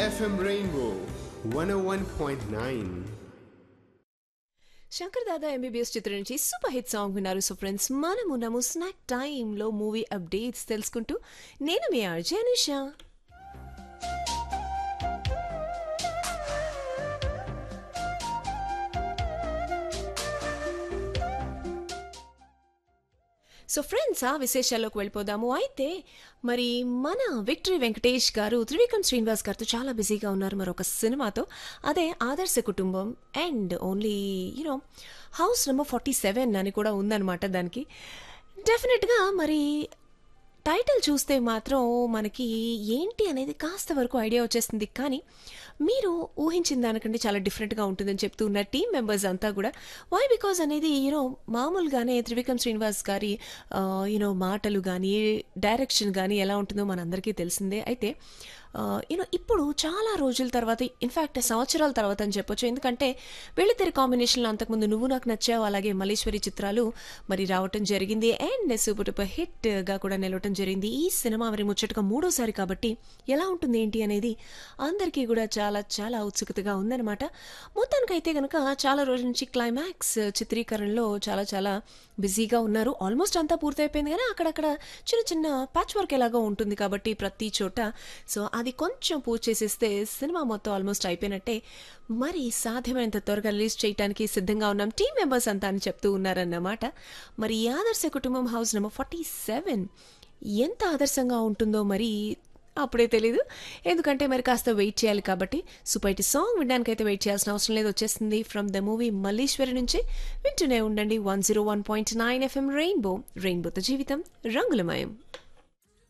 FM Rainbow 101.9. Shankar Dada MBBS చిత్రం నుంచి super hit song విన్నారు సో ఫ్రెండ్స్ మనము నము స్నాక్ టైంలో మూవీ అప్డేట్స్ తెలుసుకుంటూ నేను మీ ఆర్జే అనుష సో ఫ్రెండ్స్ ఆ విశేషాల్లోకి వెళ్ళిపోదాము అయితే మరి మన విక్టరీ వెంకటేష్ గారు త్రివిక్రమ్ శ్రీనివాస్ గారితో చాలా బిజీగా ఉన్నారు మరొక సినిమాతో అదే Adarsha Kutumbam and only you know house number forty seven అని కూడా ఉందన్నమాట దానికి డెఫినెట్గా మరి టైటిల్ చూస్తే మాత్రం మనకి ఏంటి అనేది కాస్త వరకు ఐడియా వచ్చేస్తుంది కానీ మీరు ఊహించిన దానికంటే చాలా డిఫరెంట్గా ఉంటుందని చెప్తూ ఉన్న టీం మెంబర్స్ అంతా కూడా వై బికాజ్ అనేది యూనో మామూలుగానే త్రివిక్రమ్ శ్రీనివాస్ గారి యూనో మాటలు కానీ డైరెక్షన్ కానీ ఎలా ఉంటుందో మనందరికీ తెలిసిందే అయితే యూనో ఇప్పుడు చాలా రోజుల తర్వాత ఇన్ఫ్యాక్ట్ సంవత్సరాల తర్వాత అని చెప్పొచ్చు ఎందుకంటే వీళ్ళిద్దరి కాంబినేషన్లో అంతకుముందు నువ్వు నాకు నచ్చావు అలాగే మల్లేశ్వరి చిత్రాలు మరి రావటం జరిగింది అండ్ సూపర్ డూపర్ హిట్గా కూడా నిలవటం జరిగింది ఈ సినిమా మరి ముచ్చటగా మూడోసారి కాబట్టి ఎలా ఉంటుంది ఏంటి అనేది అందరికీ కూడా చాలా చాలా ఉత్సుకతగా ఉందన్నమాట మొత్తానికైతే కనుక చాలా రోజుల నుంచి క్లైమాక్స్ చిత్రీకరణలో చాలా చాలా బిజీగా ఉన్నారు ఆల్మోస్ట్ అంతా పూర్తయిపోయింది కానీ అక్కడక్కడ చిన్న చిన్న ప్యాచ్ వర్క్ ఎలాగో ఉంటుంది కాబట్టి ప్రతి చోట సో అది కొంచెం పూజ చేసేస్తే సినిమా మొత్తం ఆల్మోస్ట్ అయిపోయినట్టే మరి సాధ్యమైనంత త్వరగా రిలీజ్ చేయడానికి సిద్ధంగా ఉన్నాం టీం మెంబర్స్ అంతా అని చెప్తూ ఉన్నారన్నమాట మరి ఈ ఆదర్శ కుటుంబం హౌస్ నెంబర్ ఫార్టీ సెవెన్ ఎంత ఆదర్శంగా ఉంటుందో మరి అప్పుడే తెలీదు ఎందుకంటే మరి కాస్త వెయిట్ చేయాలి కాబట్టి సూపైటి సాంగ్ వినడానికి అయితే వెయిట్ చేయాల్సిన అవసరం లేదు వచ్చేస్తుంది ఫ్రమ్ ద మూవీ మల్లీశ్వరి నుంచి వింటూనే ఉండండి one zero one point nine FM Rainbow రెయిన్బోతో జీవితం రంగులమయం